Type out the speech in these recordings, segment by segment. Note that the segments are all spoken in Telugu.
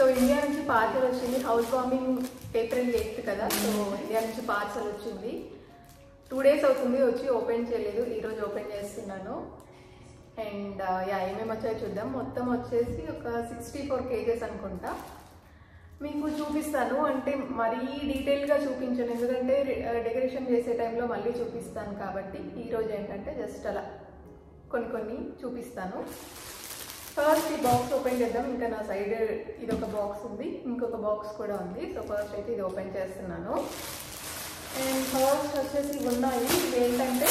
సో ఇండియా నుంచి పార్సల్ వచ్చింది హౌస్ వార్మింగ్ ఏప్రిల్ ఎయిత్ కదా సో ఇండియా నుంచి పార్సల్ వచ్చింది టూ డేస్ అవుతుంది వచ్చి ఓపెన్ చేయలేదు ఈరోజు ఓపెన్ చేస్తున్నాను అండ్ యా ఏమేమి వచ్చాయో చూద్దాం మొత్తం వచ్చేసి ఒక సిక్స్టీ ఫోర్ కేజెస్ అనుకుంటా మీకు చూపిస్తాను అంటే మరీ డీటెయిల్గా చూపించను ఎందుకంటే డెకరేషన్ చేసే టైంలో మళ్ళీ చూపిస్తాను కాబట్టి ఈరోజు ఏంటంటే జస్ట్ అలా కొన్ని కొన్ని చూపిస్తాను ఫస్ట్ ఈ బాక్స్ ఓపెన్ చేద్దాం ఇంకా నా సైడ్ ఇది ఒక బాక్స్ ఉంది ఇంకొక బాక్స్ కూడా ఉంది సో ఫస్ట్ అయితే ఇది ఓపెన్ చేస్తున్నాను అండ్ ఫస్ట్ వచ్చేసి ఇవి ఉన్నాయి ఇవి ఏంటంటే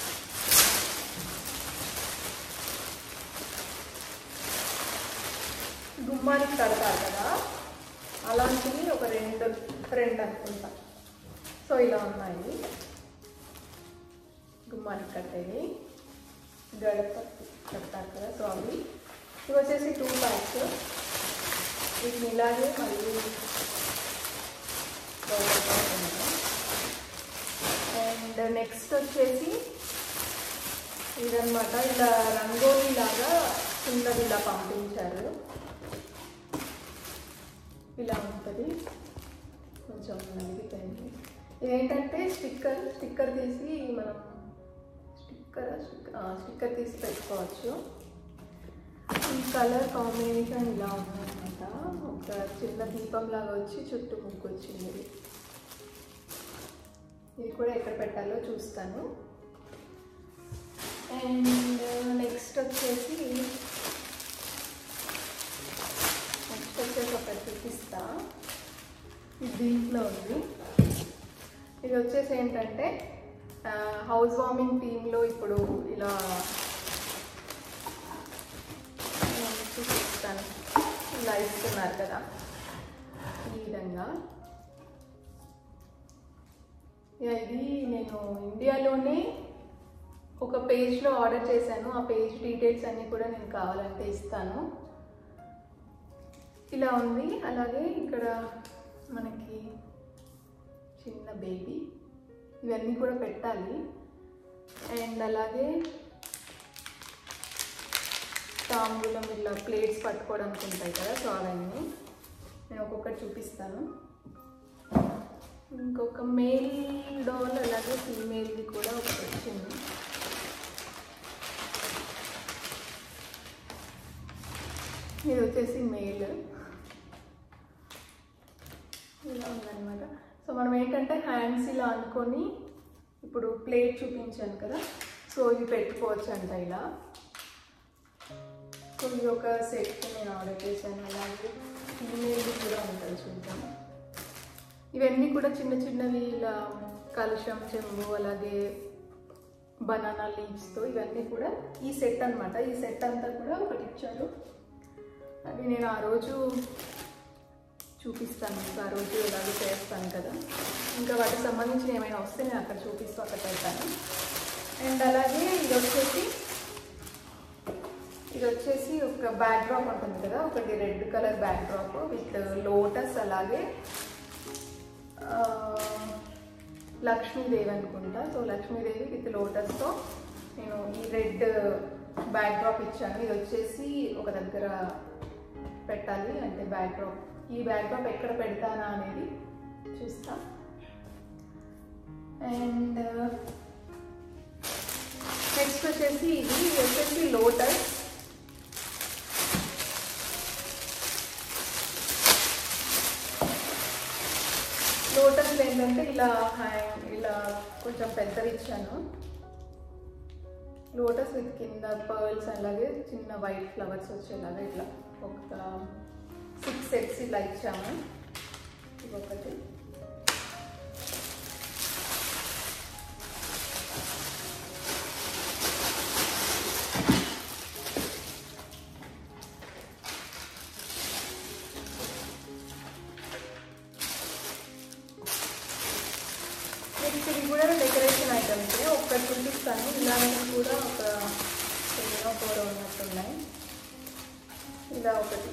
గుమ్మానికి కడతారు కదా అలాంటివి ఒక రెండు రెండు అనుకుంటా సో ఇలా ఉన్నాయి గుమ్మానికి కట్టేవి గడప కడతారు కదా సో అవి ఇవి వచ్చేసి టూ ప్యాక్స్ వీటిని ఇలాగే మళ్ళీ అండ్ నెక్స్ట్ వచ్చేసి ఇదనమాట ఇలా రంగోలీ లాగా చిన్నది ఇలా పంపించారు ఇలా ఉంటుంది కొంచెం నలిగిపోయింది ఇదేంటంటే స్టిక్కర్ స్టిక్కర్ తీసి మనం స్టిక్కర్ స్టిక్కర్ తీసి పెట్టుకోవచ్చు ఈ కలర్ కాంబినేషన్ ఇలా ఉందన్నమాట ఒక చిన్న దీపం లాగా వచ్చి చుట్టూ ముగ్గు వచ్చింది ఇది. ఇది కూడా ఎక్కడ పెట్టాలో చూస్తాను అండ్ నెక్స్ట్ వచ్చేసి నెక్స్ట్ వచ్చేసి ఒకటి చూపిస్తా ఇది దీంట్లో ఉంది ఇది వచ్చేసి ఏంటంటే హౌస్ వార్మింగ్ టీంలో ఇప్పుడు ఇలా నేను చూపిస్తాను ఇలా ఇస్తున్నారు కదా ఈ విధంగా యా, ఇది నేను ఇండియాలోనే ఒక పేజ్లో ఆర్డర్ చేశాను ఆ పేజ్ డీటెయిల్స్ అన్నీ కూడా నేను కావాలంటే ఇస్తాను ఇలా ఉంది అలాగే ఇక్కడ మనకి చిన్న బేబీ ఇవన్నీ కూడా పెట్టాలి అండ్ అలాగే తాంబూలం ఇలా ప్లేట్స్ పట్టుకోవడానికి ఉంటాయి కదా సో అవన్నీ నేను ఒక్కొక్కటి చూపిస్తాను ఇంకొక మేల్ డాల్ అలాగే ఫీమేల్ది కూడా ఒకటి వచ్చింది ఇది వచ్చేసి మేల్ ఇలా ఉందన్నమాట సో మనం ఏంటంటే హ్యాండ్స్ ఇలా అనుకొని ఇప్పుడు ప్లేట్ చూపించాను కదా సో ఇవి పెట్టుకోవచ్చు అంట ఇలా సో ఇది ఒక సెట్ నేను ఆర్డర్ చేశాను అలాగే ఫీమేల్ది కూడా ఉంటుంది చూద్దాం ఇవన్నీ కూడా చిన్న చిన్నవి ఇలా కలుషం చెంబు అలాగే బనానా లీవ్స్తో ఇవన్నీ కూడా ఈ సెట్ అన్నమాట ఈ సెట్ అంతా కూడా ఒకటి ఇచ్చారు అవి నేను ఆ రోజు చూపిస్తాను మీకు ఆ రోజు ఎలాగో చేస్తాను కదా ఇంకా వాటికి సంబంధించిన ఏమైనా వస్తే నేను అక్కడ చూపిస్తూ అక్కడ పెడతాను అండ్ అలాగే ఇది వచ్చేసి ఇది వచ్చేసి ఒక బ్యాక్ డ్రాప్ ఉంటుంది కదా ఒకటి red colour back drop with lotus అలాగే ఆ, లక్ష్మీదేవి అనుకుంటా సో లక్ష్మీదేవి విత్ లోటస్తో నేను ఈ రెడ్ బ్యాక్ డ్రాప్ ఇచ్చాను ఇది వచ్చేసి ఒక దగ్గర పెట్టాలి అంటే బ్యాక్ డ్రాప్ ఈ బ్యాక్ డ్రాప్ ఎక్కడ పెడతానా అనేది చూస్తా అండ్ నెక్స్ట్ వచ్చేసి ఇది ఇది వచ్చేసి లోటస్ లోటస్ ఏంటంటే ఇలా హ్యాంగ్ ఇలా కొంచెం పెద్దవి ఇచ్చాను లోటస్ విత్ కింద పర్ల్స్ అలాగే చిన్న వైట్ ఫ్లవర్స్ వచ్చేలాగా ఇట్లా ఒక సిక్స్ సెట్స్ ఇలా ఇచ్చాము ఇదొకటి నెక్స్ట్ ఇది కూడా డెకరేషన్ ఐటమ్స్ ఒక్కటి చూపిస్తాను ఇలాంటివి కూడా ఒక ఎన్నో ఫోర్ ఉన్నట్టున్నాయి ఇలా ఒకటి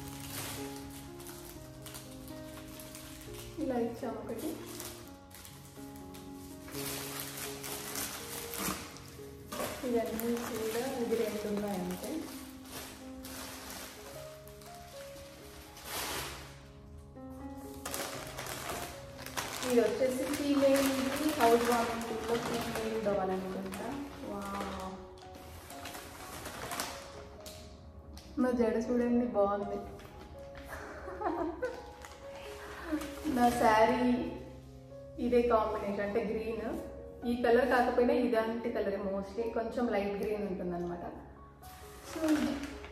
ఇలా ఇచ్చాము ఒకటి ఇవన్నీ కూడా ఇది రెండు ఉన్నాయి అంతే ఇది వచ్చేసి ఫీమేల్ హౌస్ వామింగ్లో ఫీమేల్ డోల్ అనుకుంటా వావ్. నా జడ చూడండి బాగుంది నా శారీ ఇదే కాంబినేషన్ అంటే గ్రీన్ ఈ కలర్ కాకపోయినా ఇలాంటి కలర్ మోస్ట్లీ కొంచెం లైట్ గ్రీన్ ఉంటుంది అనమాట సో ఇది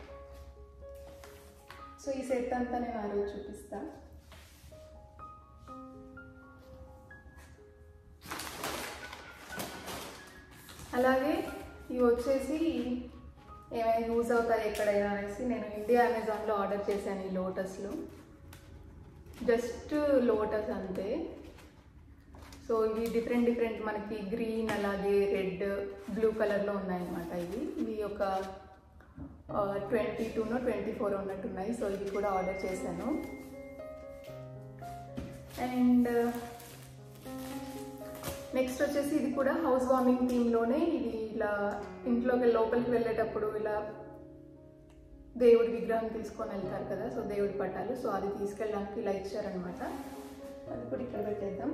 సో ఈ సెట్ అంతా నేను ఆ రోజు చూపిస్తా అలాగే ఇవి వచ్చేసి ఏమైనా యూజ్ అవుతాయి ఎక్కడైనా అనేసి నేను ఇండియా అమెజాన్లో ఆర్డర్ చేశాను ఈ లోటస్లు జస్ట్ లోటస్ అంతే సో ఇవి డిఫరెంట్ డిఫరెంట్ మనకి గ్రీన్ అలాగే రెడ్ బ్లూ కలర్లో ఉన్నాయన్నమాట ఇవి ఇవి ఒక ట్వంటీ టూనో ట్వంటీ ఫోర్ ఉన్నట్టున్నాయి సో ఇవి కూడా ఆర్డర్ చేశాను అండ్ నెక్స్ట్ వచ్చేసి ఇది కూడా హౌస్ వార్మింగ్ థీమ్లోనే ఇది ఇలా ఇంట్లోకి లోపలికి వెళ్ళేటప్పుడు ఇలా దేవుడి విగ్రహం తీసుకొని వెళ్తారు కదా సో దేవుడి పటాలు సో అది తీసుకెళ్ళడానికి ఇలా ఇచ్చారనమాట అది కూడా ఇక్కడ పెట్టేద్దాం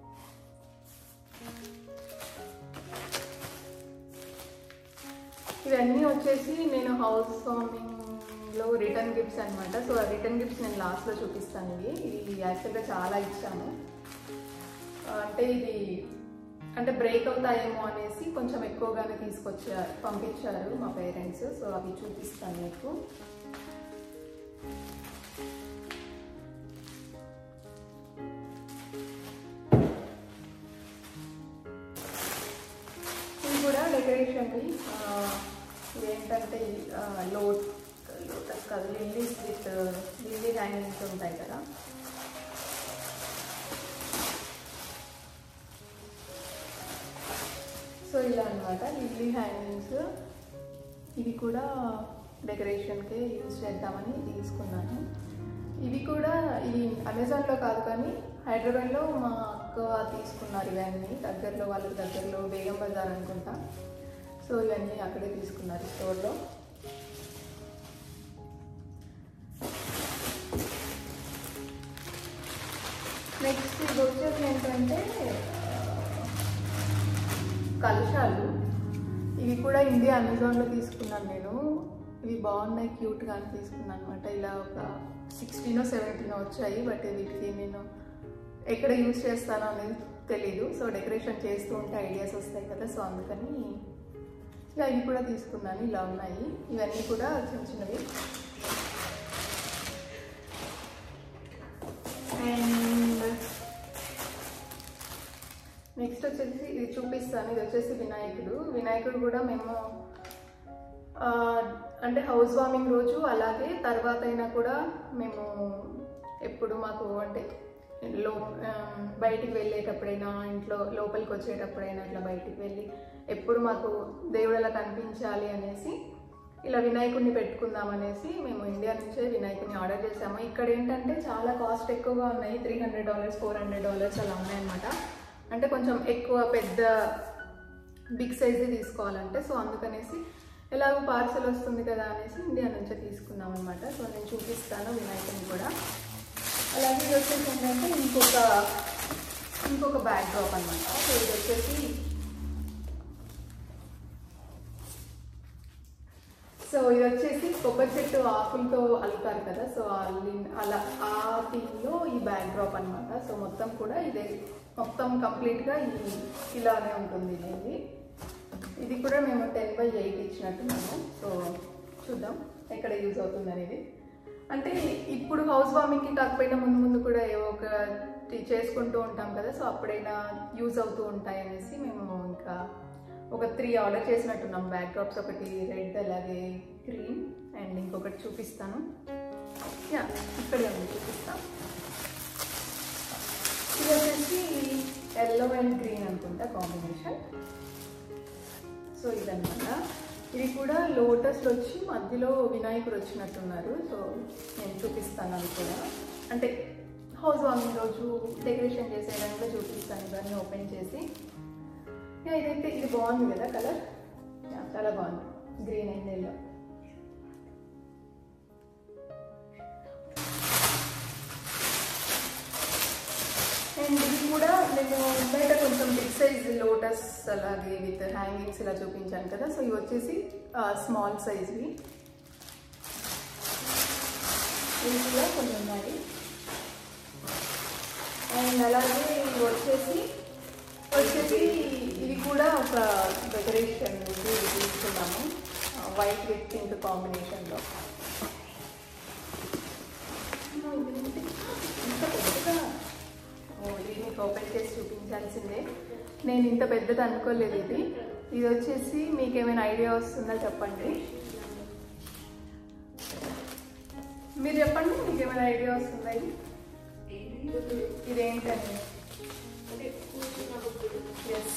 ఇవన్నీ వచ్చేసి నేను హౌస్ వార్మింగ్లో రిటర్న్ గిఫ్ట్స్ అనమాట సో ఆ రిటర్న్ గిఫ్ట్స్ నేను లాస్ట్లో చూపిస్తాను ఇవి ఇది యాక్చువల్గా చాలా ఇచ్చాను అంటే ఇది అంటే బ్రేక్ అవుతాయేమో అనేసి కొంచెం ఎక్కువగానే తీసుకొచ్చారు పంపించారు మా పేరెంట్స్ సో అవి చూపిస్తాను మీకు ఇది కూడా డెకరేషన్వి ఇదేంటంటే లోట్ లోటస్ కాదు లిల్లీస్ విత్ లిల్లీ హ్యాంగింగ్స్ ఉంటాయి కదా సో ఇలా అనమాట లిల్లీ హ్యాంగింగ్స్ ఇవి కూడా డెకరేషన్కి యూజ్ చేద్దామని తీసుకున్నాను ఇవి కూడా ఇవి అమెజాన్లో కాదు కానీ హైదరాబాద్లో మా అక్క తీసుకున్నారు ఇవన్నీ దగ్గరలో వాళ్ళ దగ్గరలో బేగం బజార్ అనుకుంటా సో ఇవన్నీ అక్కడే తీసుకున్నారు స్టోర్లో నెక్స్ట్ ఇది వచ్చేసి ఏంటంటే కలుషాలు ఇవి కూడా ఇండియా అమెజాన్లో తీసుకున్నాను నేను ఇవి బాగున్నాయి క్యూట్గా అని తీసుకున్నాను అనమాట ఇలా ఒక సిక్స్టీనో సెవెంటీనో వచ్చాయి బట్ వీటికి నేను ఎక్కడ యూజ్ చేస్తానో అనేది తెలీదు సో డెకరేషన్ చేస్తూ ఉంటే ఐడియాస్ వస్తాయి కదా సో అందుకని ఇలా ఇవి కూడా తీసుకున్నాను ఇలా ఉన్నాయి ఇవన్నీ కూడా చిన్న చిన్నవి అండ్ నెక్స్ట్ వచ్చేసి ఇది చూపిస్తాను ఇది వచ్చేసి వినాయకుడు వినాయకుడు కూడా మేము ఆ, అంటే హౌస్ వార్మింగ్ రోజు అలాగే తర్వాత అయినా కూడా మేము ఎప్పుడు మాకు అంటే లో ఆ, బయటికి వెళ్ళేటప్పుడైనా ఇంట్లో లోపలికి వచ్చేటప్పుడైనా ఇట్లా బయటికి వెళ్ళి ఎప్పుడు మాకు దేవుడు అలా కనిపించాలి అనేసి ఇలా వినాయకుడిని పెట్టుకుందాం అనేసి మేము ఇండియా నుంచే వినాయకుడిని ఆర్డర్ చేసాము ఇక్కడ ఏంటంటే చాలా కాస్ట్ ఎక్కువగా ఉన్నాయి three hundred dollars four hundred dollars అలా ఉన్నాయన్నమాట అంటే కొంచెం ఎక్కువ పెద్ద బిగ్ సైజే తీసుకోవాలంటే సో అందుకనేసి ఎలాగో పార్సల్ వస్తుంది కదా అనేసి ఇండియా నుంచే తీసుకున్నాం అనమాట సో నేను చూపిస్తాను వినాయకుని కూడా అలాగే ఇది వచ్చేసి ఏంటంటే ఇంకొక ఇంకొక బ్యాక్ డ్రాప్ అనమాట సో ఇది వచ్చేసి సో ఇది వచ్చేసి కొబ్బరి చెట్టు ఆకులతో అల్లుతారు కదా సో అల్లి అలా ఆ థీమ్లో ఈ బ్యాక్ డ్రాప్ అనమాట సో మొత్తం కూడా ఇదే మొత్తం కంప్లీట్గా ఈ ఇలానే ఉంటుంది ఇది ఇది కూడా మేము టెన్ బై ఎయిట్ ఇచ్చినట్టున్నాము సో చూద్దాం ఎక్కడ యూజ్ అవుతుంది అనేది అంటే ఇప్పుడు హౌస్ వార్మింగ్కి కాకపోయినా ముందు ముందు కూడా ఏవో ఒక చేసుకుంటూ ఉంటాం కదా సో అప్పుడైనా యూజ్ అవుతూ ఉంటాయి అనేసి మేము ఇంకా ఒక త్రీ ఆర్డర్ చేసినట్టున్నాం బ్యాక్ డ్రాప్స్ ఒకటి రెడ్ అలాగే గ్రీన్ అండ్ ఇంకొకటి చూపిస్తాను యా ఇక్కడే ఉంది చూపిస్తాను ఇది వచ్చేసి ఎల్లో అండ్ గ్రీన్ అనుకుంటా కాంబినేషన్ సో ఇదన్నమాట ఇది కూడా లోటస్లో వచ్చి మధ్యలో వినాయకుడు వచ్చినట్టున్నారు సో నేను చూపిస్తాను అవి కూడా అంటే హౌస్ వార్మింగ్ రోజు డెకరేషన్ చేసే టైంలో చూపిస్తాను ఇవన్నీ ఓపెన్ చేసి యా, ఇదైతే ఇది బాగుంది కదా కలర్ యా, చాలా బాగుంది గ్రీన్ అండ్ ఎల్లో అండ్ ఇది కూడా బిగ్ సైజ్ లోటస్ అలాగే విత్ హ్యాంగింగ్స్ ఇలా చూపించాను కదా సో ఇవి వచ్చేసి స్మాల్ సైజ్వి ఇవి కూడా కొన్ని ఉన్నాయి అండ్ అలాగే ఇవి వచ్చేసి వచ్చేసి ఇది కూడా ఒక డెకరేషన్ తీసుకున్నాము వైట్ విత్ పింక్ కాంబినేషన్లో ఇంత పెద్దగా ఓ, ఇది మీకు ఓపెన్ చేసి చూపించాల్సిందే నేను ఇంత పెద్దది అనుకోలేదు ఇది ఇది వచ్చేసి మీకు ఏమైనా ఐడియా వస్తుందా చెప్పండి మీరు చెప్పండి మీకు ఏమైనా ఐడియా వస్తుందా ఇది ఇదేంటని ఎస్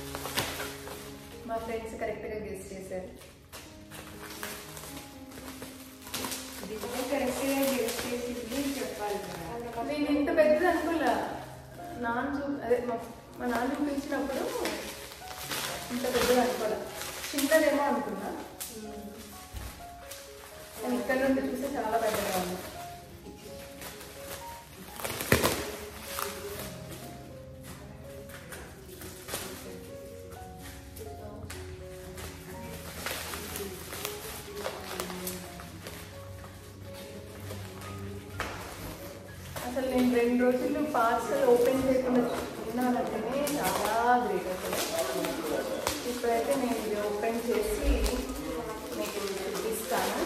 మా ఫ్రెండ్స్ కరెక్ట్గా గెస్ చేశారు నేను ఇంత పెద్దది అనుకోలే నాన్న చూ అదే మా మా నాన్న చూపించినప్పుడు ఇంత పెద్దది అనుకోలే చిన్నదేమో అనుకున్నా కానీ ఇక్కడ నుండి చూస్తే చాలా పెద్దగా ఉంది అసలు నేను రెండు రోజులు పార్సల్ ఓపెన్ చేయకుండా తిన్నానంటేనే చాలా గ్రేట్ అసలు ఇప్పుడైతే నేను ఇది ఓపెన్ చేసి మీకు చూపిస్తాను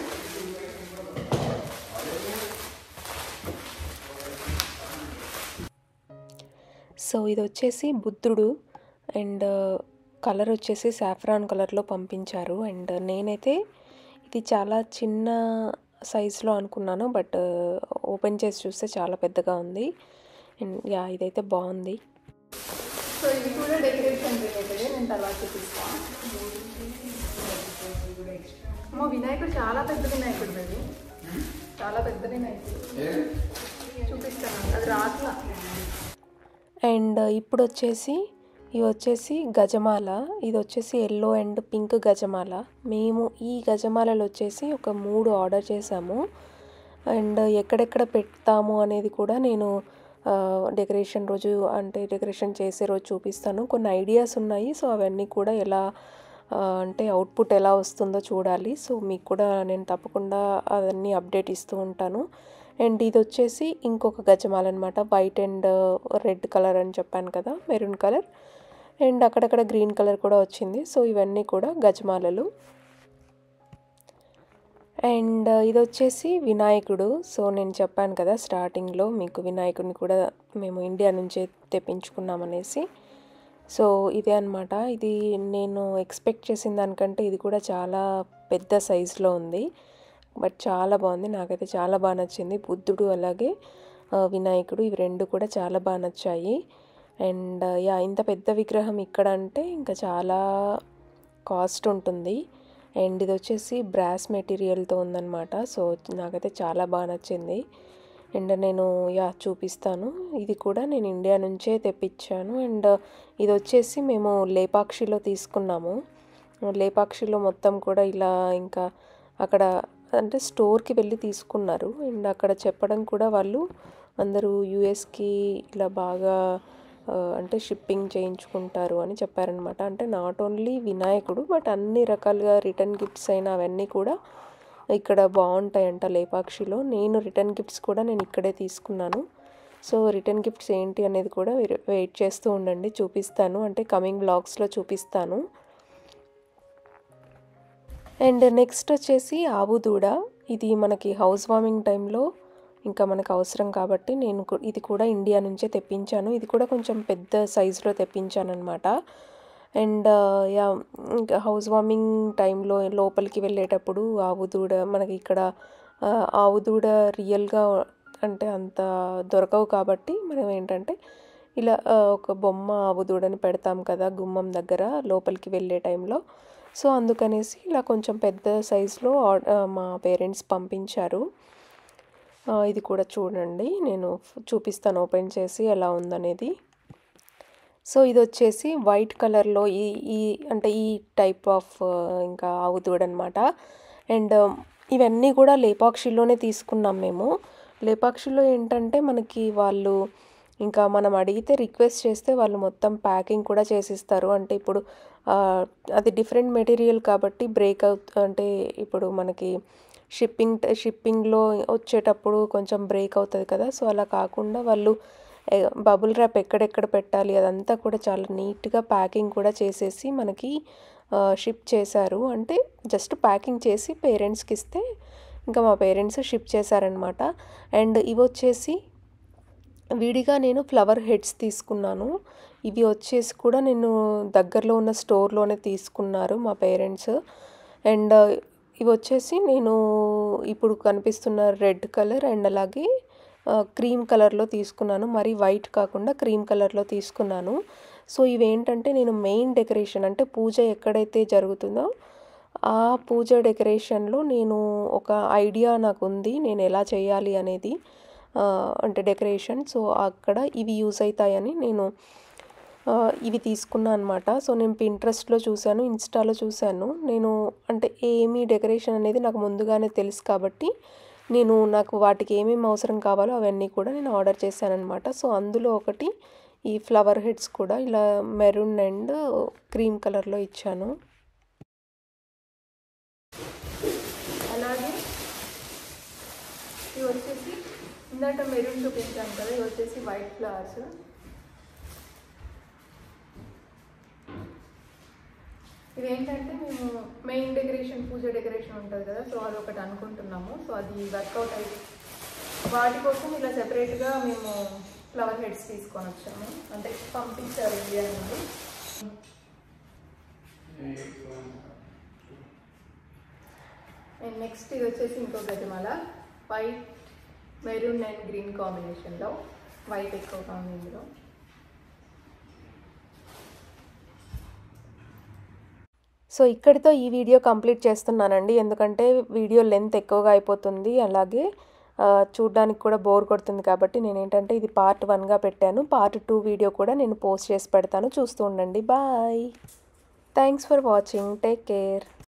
సో ఇది వచ్చేసి బుద్ధుడు అండ్ కలర్ వచ్చేసి సాఫ్రాన్ కలర్లో పంపించారు అండ్ నేనైతే ఇది చాలా చిన్న సైజులో అనుకున్నాను బట్ ఓపెన్ చేసి చూస్తే చాలా పెద్దగా ఉంది అండ్ యా ఇదైతే బాగుంది సో ఇది కూడా డెకరేషన్ రిలేటెడ్ నేను తర్వాత చూపిస్తాను మా వినాయకుడు చాలా పెద్ద వినాయకుడు అది చాలా పెద్ద వినాయకుడు చూపిస్తాను అది రాట్లా అండ్ ఇప్పుడు వచ్చేసి ఇవి వచ్చేసి గజమాల ఇది వచ్చేసి ఎల్లో అండ్ పింక్ గజమాల మేము ఈ గజమాలలు వచ్చేసి ఒక మూడు ఆర్డర్ చేసాము అండ్ ఎక్కడెక్కడ పెడతాము అనేది కూడా నేను ఆ, డెకరేషన్ రోజు అంటే డెకరేషన్ చేసే రోజు చూపిస్తాను కొన్ని ఐడియాస్ ఉన్నాయి సో అవన్నీ కూడా ఎలా ఆ, అంటే అవుట్పుట్ ఎలా వస్తుందో చూడాలి సో మీకు కూడా నేను తప్పకుండా అవన్నీ అప్డేట్ ఇస్తూ ఉంటాను అండ్ ఇది వచ్చేసి ఇంకొక గజమాల అనమాట వైట్ అండ్ రెడ్ కలర్ అని చెప్పాను కదా మెరూన్ కలర్ అండ్ అక్కడక్కడ గ్రీన్ కలర్ కూడా వచ్చింది సో ఇవన్నీ కూడా గజమాలలు అండ్ ఇది వచ్చేసి వినాయకుడు సో నేను చెప్పాను కదా స్టార్టింగ్లో మీకు వినాయకుడిని కూడా మేము ఇండియా నుంచే తెప్పించుకున్నామనేసి సో ఇదే అనమాట ఇది నేను ఎక్స్పెక్ట్ చేసిన దానికంటే ఇది కూడా చాలా పెద్ద సైజులో ఉంది బట్ చాలా బాగుంది నాకైతే చాలా బాగా నచ్చింది బుద్ధుడు అలాగే ఆ, వినాయకుడు ఇవి రెండు కూడా చాలా బాగా నచ్చాయి అండ్ యా ఇంత పెద్ద విగ్రహం ఇక్కడ అంటే ఇంకా చాలా కాస్ట్ ఉంటుంది అండ్ ఇది వచ్చేసి బ్రాస్ మెటీరియల్తో ఉందన్నమాట సో నాకైతే చాలా బాగా నచ్చింది అండ్ నేను యా చూపిస్తాను ఇది కూడా నేను ఇండియా నుంచే తెప్పించాను అండ్ ఇది వచ్చేసి మేము లేపాక్షిలో తీసుకున్నాము లేపాక్షిలో మొత్తం కూడా ఇలా ఇంకా అక్కడ అంటే స్టోర్కి వెళ్ళి తీసుకున్నారు అండ్ అక్కడ చెప్పడం కూడా వాళ్ళు అందరూ యూఎస్కి ఇలా బాగా ఆ, అంటే షిప్పింగ్ చేయించుకుంటారు అని చెప్పారనమాట అంటే నాట్ ఓన్లీ వినాయకుడు బట్ అన్ని రకాలుగా రిటర్న్ గిఫ్ట్స్ అయినా అవన్నీ కూడా ఇక్కడ బాగుంటాయంట లేపాక్షిలో నేను రిటర్న్ గిఫ్ట్స్ కూడా నేను ఇక్కడే తీసుకున్నాను సో రిటర్న్ గిఫ్ట్స్ ఏంటి అనేది కూడా మీరు వెయిట్ చేస్తూ ఉండండి చూపిస్తాను అంటే కమింగ్ బ్లాగ్స్లో చూపిస్తాను అండ్ నెక్స్ట్ వచ్చేసి ఆవు దూడ ఇది మనకి హౌస్ వార్మింగ్ టైంలో ఇంకా మనకు అవసరం కాబట్టి నేను కు- ఇది కూడా ఇండియా నుంచే తెప్పించాను ఇది కూడా కొంచెం పెద్ద సైజులో తెప్పించాను అనమాట అండ్ యా ఇంకా హౌస్ వార్మింగ్ టైంలో లోపలికి వెళ్ళేటప్పుడు ఆవు దూడ మనకి ఇక్కడ ఆ, ఆవు దూడ రియల్గా అంటే అంత దొరకవు కాబట్టి మనం ఏంటంటే ఇలా ఆ, ఒక బొమ్మ ఆవు దూడని పెడతాం కదా గుమ్మం దగ్గర లోపలికి వెళ్ళే టైంలో సో అందుకనేసి ఇలా కొంచెం పెద్ద సైజులో ఆర్డ- ఆ, మా పేరెంట్స్ పంపించారు ఆ, ఇది కూడా చూడండి నేను చూపిస్తాను ఓపెన్ చేసి ఎలా ఉందనేది సో ఇది వచ్చేసి వైట్ కలర్లో ఈ ఈ అంటే ఈ టైప్ ఆఫ్ ఇంకా ఆవు దూడనమాట అండ్ ఇవన్నీ కూడా లేపాక్షిలోనే తీసుకున్నాం మేము లేపాక్షిలో ఏంటంటే మనకి వాళ్ళు ఇంకా మనం అడిగితే రిక్వెస్ట్ చేస్తే వాళ్ళు మొత్తం ప్యాకింగ్ కూడా చేసిస్తారు అంటే ఇప్పుడు ఆ, అది డిఫరెంట్ మెటీరియల్ కాబట్టి బ్రేక్ అవుత్ అంటే ఇప్పుడు మనకి షిప్పింగ్ షిప్పింగ్లో వచ్చేటప్పుడు కొంచెం బ్రేక్ అవుతుంది కదా సో అలా కాకుండా వాళ్ళు బబుల్ ర్యాప్ ఎక్కడెక్కడ పెట్టాలి అదంతా కూడా చాలా నీట్గా ప్యాకింగ్ కూడా చేసేసి మనకి షిప్ చేశారు అంటే జస్ట్ ప్యాకింగ్ చేసి పేరెంట్స్కి ఇస్తే ఇంకా మా పేరెంట్స్ షిప్ చేశారనమాట అండ్ ఇవి వచ్చేసి విడిగా నేను ఫ్లవర్ హెడ్స్ తీసుకున్నాను ఇవి వచ్చేసి కూడా నేను దగ్గరలో ఉన్న స్టోర్లోనే తీసుకున్నారు మా పేరెంట్స్ అండ్ ఇవి వచ్చేసి నేను ఇప్పుడు కనిపిస్తున్న రెడ్ కలర్ అండ్ అలాగే క్రీమ్ కలర్లో తీసుకున్నాను మరి వైట్ కాకుండా క్రీమ్ కలర్లో తీసుకున్నాను సో ఇవేంటంటే నేను మెయిన్ డెకరేషన్ అంటే పూజ ఎక్కడైతే జరుగుతుందో ఆ పూజ డెకరేషన్లో నేను ఒక ఐడియా నాకు ఉంది నేను ఎలా చేయాలి అనేది ఆ, అంటే డెకరేషన్ సో అక్కడ ఇవి యూజ్ అవుతాయని నేను ఆ, ఇవి తీసుకున్నా అనమాట సో నేను పింట్రెస్ట్లో చూశాను ఇన్స్టాలో చూశాను నేను అంటే ఏమి డెకరేషన్ అనేది నాకు ముందుగానే తెలుసు కాబట్టి నేను నాకు వాటికి ఏమేమి అవసరం కావాలో అవన్నీ కూడా నేను ఆర్డర్ చేశాను అనమాట సో అందులో ఒకటి ఈ ఫ్లవర్ హెడ్స్ కూడా ఇలా మెరూన్ అండ్ క్రీమ్ కలర్లో ఇచ్చాను అలాగే ఇవి వచ్చేసి ఇందాక మెరూన్ చూపించాను కదా ఇవి వచ్చేసి వైట్ ఫ్లవర్స్ ఇవి ఏంటంటే మేము మెయిన్ డెకరేషన్ పూజ డెకరేషన్ ఉంటుంది కదా సో అది ఒకటి అనుకుంటున్నాము సో అది వర్కౌట్ అయితే వాటి కోసం ఇలా సెపరేట్గా మేము ఫ్లవర్ హెడ్స్ తీసుకొని వచ్చాము అంటే పంపించారు ఇండియా నుండి అండ్ నెక్స్ట్ ఇది వచ్చేసి ఇంకో గజమాల వైట్ మెరూన్ అండ్ గ్రీన్ కాంబినేషన్లో వైట్ ఎక్కువగా ఉంది ఇందులో సో ఇక్కడితో ఈ వీడియో కంప్లీట్ చేస్తున్నానండి ఎందుకంటే వీడియో లెంత్ ఎక్కువగా అయిపోతుంది అలాగే ఆ, చూడ్డానికి కూడా బోర్ కొడుతుంది కాబట్టి నేను ఏంటంటే ఇది పార్ట్ వన్గా పెట్టాను పార్ట్ టూ వీడియో కూడా నేను పోస్ట్ చేసి పెడతాను చూస్తూ ఉండండి bye thanks for watching take care